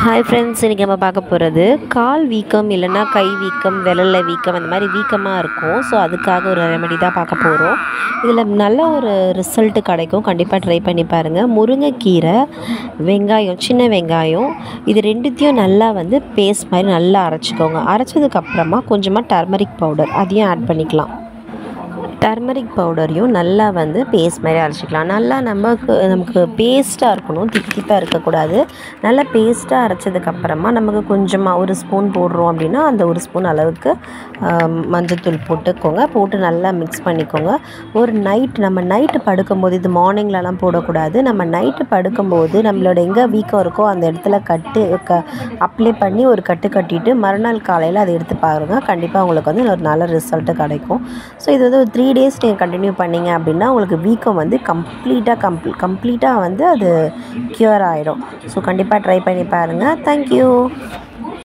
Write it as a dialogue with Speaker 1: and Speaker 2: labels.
Speaker 1: hi friends இன்றைக்கி நம்ம பார்க்க போகிறது கால் வீக்கம் இல்லைன்னா கை வீக்கம் விரல்ல வீக்கம் அந்த மாதிரி வீக்கமாக இருக்கும் ஸோ அதுக்காக ஒரு ரெமெடி தான் பார்க்க போகிறோம் இதில் நல்ல ஒரு ரிசல்ட் கிடைக்கும் கண்டிப்பாக ட்ரை பண்ணி பாருங்கள் முருங்கைக்கீரை வெங்காயம் சின்ன வெங்காயம் இது ரெண்டுத்தையும் நல்லா வந்து பேஸ்ட் மாதிரி நல்லா அரைச்சிக்கோங்க அரைச்சதுக்கப்புறமா கொஞ்சமாக டர்மரிக் பவுடர் அதையும் ஆட் பண்ணிக்கலாம் டர்மரிக் பவுடரையும் நல்லா வந்து பேஸ்ட் மாதிரி அரைச்சிக்கலாம் நல்லா நமக்கு நமக்கு பேஸ்ட்டாக இருக்கணும் திப்பி திப்பாக இருக்கக்கூடாது நல்லா பேஸ்ட்டாக அரைச்சதுக்கப்புறமா நமக்கு கொஞ்சமாக ஒரு ஸ்பூன் போடுறோம் அப்படின்னா அந்த ஒரு ஸ்பூன் அளவுக்கு ஆம், மஞ்சத்தூள் போட்டுக்கோங்க போட்டு நல்லா மிக்ஸ் பண்ணிக்கோங்க ஒரு நைட் நம்ம நைட்டு படுக்கும்போது இது மார்னிங்லலாம் போடக்கூடாது நம்ம நைட்டு படுக்கும்போது நம்மளோட எங்கே வீக்கம் இருக்கோ அந்த இடத்துல கட்டு க அப்ளை பண்ணி ஒரு கட்டு கட்டிட்டு மறுநாள் காலையில் அதை எடுத்து பாருங்கள் கண்டிப்பாக உங்களுக்கு வந்து ஒரு நல்ல ரிசல்ட்டு கிடைக்கும் ஸோ இது வந்து ஒரு த்ரீ டேஸ் நீங்கள் கண்டினியூ பண்ணீங்க அப்படின்னா உங்களுக்கு வீக்கம் வந்து கம்ப்ளீட்டாக கம்ப்ளீ கம்ப்ளீட்டாக வந்து அது க்யூர் ஆகிடும் ஸோ கண்டிப்பாக ட்ரை பண்ணி பாருங்கள் தேங்க்யூ